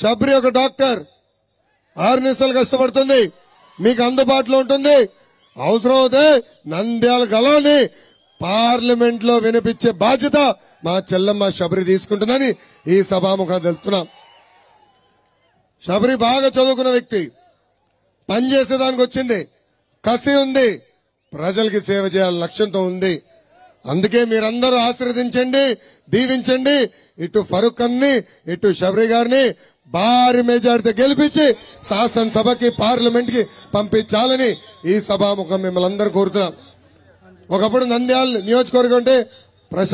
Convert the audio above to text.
శబరి ఒక డాక్టర్ ఆరు నిమిషాలు కష్టపడుతుంది మీకు అందుబాటులో ఉంటుంది అవసరం అవుతే నంద్యాల గలాన్ని పార్లమెంట్ లో వినిపించే బాధ్యత మా చెల్లమ్మ శబరి తీసుకుంటుందని ఈ సభాముఖం తెలుపుతున్నాం శబరి బాగా చదువుకున్న వ్యక్తి పనిచేసేదానికి వచ్చింది కసి ఉంది ప్రజలకి సేవ చేయాలని లక్ష్యంతో ఉంది అందుకే మీరందరూ ఆశీర్వదించండి దీవించండి ఇటు ఫరూక్ అన్ని ఇటు శబరి గారిని భారీ మెజార్టీతో గెలిపించి శాసనసభకి పార్లమెంట్ కి పంపించాలని ఈ సభాముఖం మిమ్మల్ని అందరూ కోరుతున్నాం ఒకప్పుడు నంద్యాల నియోజకవర్గం అంటే